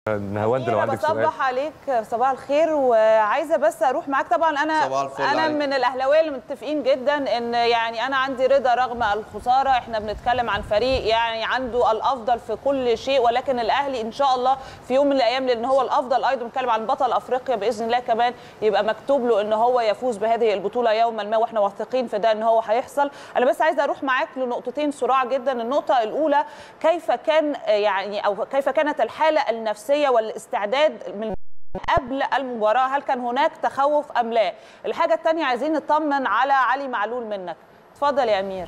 نهاوند لو أنا عندك سؤال بصبح عليك صباح الخير وعايزه بس اروح معاك طبعا انا صباح الفل انا عليك. من الاهلاويه اللي متفقين جدا ان يعني انا عندي رضا رغم الخساره احنا بنتكلم عن فريق يعني عنده الافضل في كل شيء ولكن الاهلي ان شاء الله في يوم من الايام لان هو الافضل ايضا بنتكلم عن بطل افريقيا باذن الله كمان يبقى مكتوب له ان هو يفوز بهذه البطوله يوما ما واحنا واثقين في ده ان هو هيحصل انا بس عايزه اروح معاك لنقطتين صراع جدا النقطه الاولى كيف كان يعني او كيف كانت الحاله النفسيه والاستعداد من قبل المباراه هل كان هناك تخوف ام لا الحاجه الثانيه عايزين نطمن على علي معلول منك اتفضل يا امير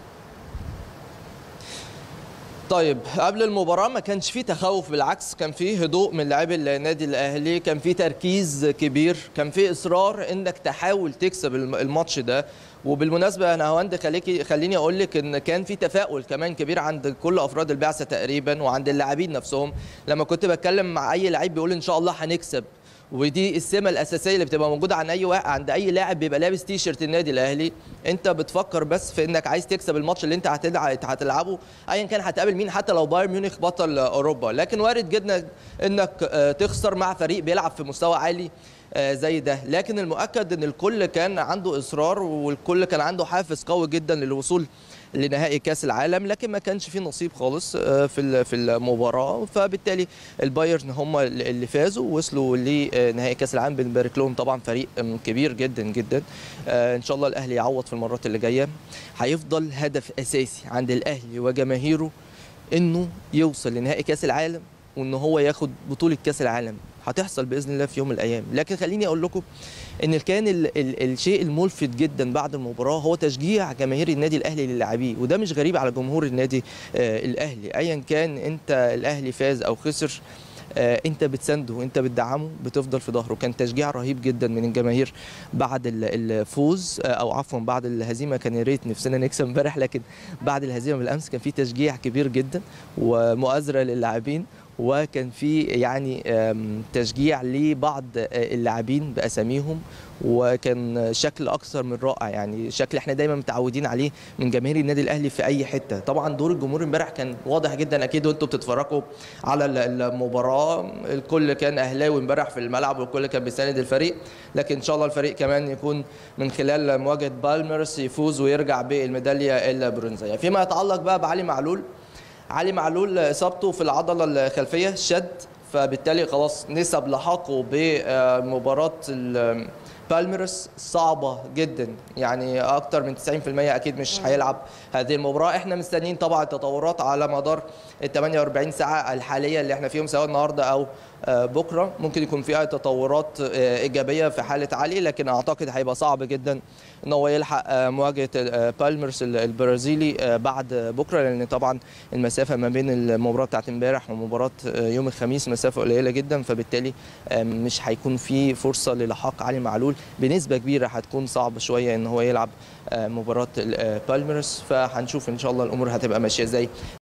طيب قبل المباراة ما كانش فيه تخوف بالعكس كان فيه هدوء من لاعبي النادي الأهلي كان فيه تركيز كبير كان فيه إصرار إنك تحاول تكسب الم- الماتش ده وبالمناسبة أنا هوند خليكي خليني أقول لك إن كان في تفاؤل كمان كبير عند كل أفراد البعثة تقريبا وعند اللاعبين نفسهم لما كنت بتكلم مع أي لعيب بيقول إن شاء الله هنكسب ودي السمه الاساسيه اللي بتبقى موجوده عن اي واحد عند اي لاعب بيبقى لابس تي شيرت النادي الاهلي انت بتفكر بس في انك عايز تكسب الماتش اللي انت هتلع- هتلعبه ايا كان هتقابل مين حتى لو بايرن ميونخ بطل اوروبا لكن وارد جدا انك آه، تخسر مع فريق بيلعب في مستوى عالي آه، زي ده لكن المؤكد ان الكل كان عنده اصرار والكل كان عنده حافز قوي جدا للوصول لنهائي كاس العالم لكن ما كانش فيه نصيب خالص آه، في ال- في المباراه فبالتالي البايرن هم اللي فازوا ووصلوا لنهائي كاس العالم بنبارك لهم طبعا فريق آم، كبير جدا جدا آه، ان شاء الله الاهلي يعوض في المرات اللي جايه هيفضل هدف اساسي عند الاهلي وجماهيره انه يوصل لنهائي كاس العالم وان هو ياخد بطوله كاس العالم هتحصل باذن الله في يوم من الايام لكن خليني اقول لكم ان كان ال ال الشيء الملفت جدا بعد المباراه هو تشجيع جماهير النادي الاهلي للاعبيه وده مش غريب على جمهور النادي آه الاهلي ايا كان انت الاهلي فاز او خسر آه، انت بتسنده انت بتدعمه بتفضل في ظهره كان تشجيع رهيب جدا من الجماهير بعد ال- الفوز آه، او عفوا بعد الهزيمه كان يا ريت نفسنا نكسب امبارح لكن بعد الهزيمه بالامس كان في تشجيع كبير جدا ومؤازره للاعبين وكان في يعني آم، تشجيع لبعض آه، اللاعبين باساميهم وكان شكل اكثر من رائع يعني شكل احنا دايما متعودين عليه من جماهير النادي الاهلي في اي حته طبعا دور الجمهور امبارح كان واضح جدا اكيد وانتم بتتفرجوا على ال- المباراه الكل كان اهلاوي امبارح في الملعب والكل كان بيساند الفريق لكن ان شاء الله الفريق كمان يكون من خلال مواجهه بالمرس يفوز ويرجع بالميداليه البرونزيه فيما يتعلق بقى بعلي معلول علي معلول اصابته في العضله الخلفيه شد فبالتالي خلاص نسب لحاقه بمباراه ال- بالميرس صعبه جدا يعني اكتر من 90% اكيد مش هيلعب هذه المباراه احنا مستنيين طبعا التطورات على مدار ال 48 ساعه الحاليه اللي احنا فيهم سواء النهارده او آه، بكره ممكن يكون فيها تطورات آه، ايجابيه في حاله علي لكن اعتقد هيبقى صعب جدا ان هو يلحق آه، مواجهه آه، بالميرس ال- البرازيلي آه، بعد بكره لان طبعا المسافه ما بين المباراه بتاعت امبارح ومباراه آه، يوم الخميس مسافه قليله جدا فبالتالي آه، مش هيكون في فرصه للحاق علي معلول بنسبه كبيره هتكون صعب شويه ان هو يلعب آه، مباراه ال- آه، بالميرس فهنشوف ان شاء الله الامور هتبقى ماشيه ازاي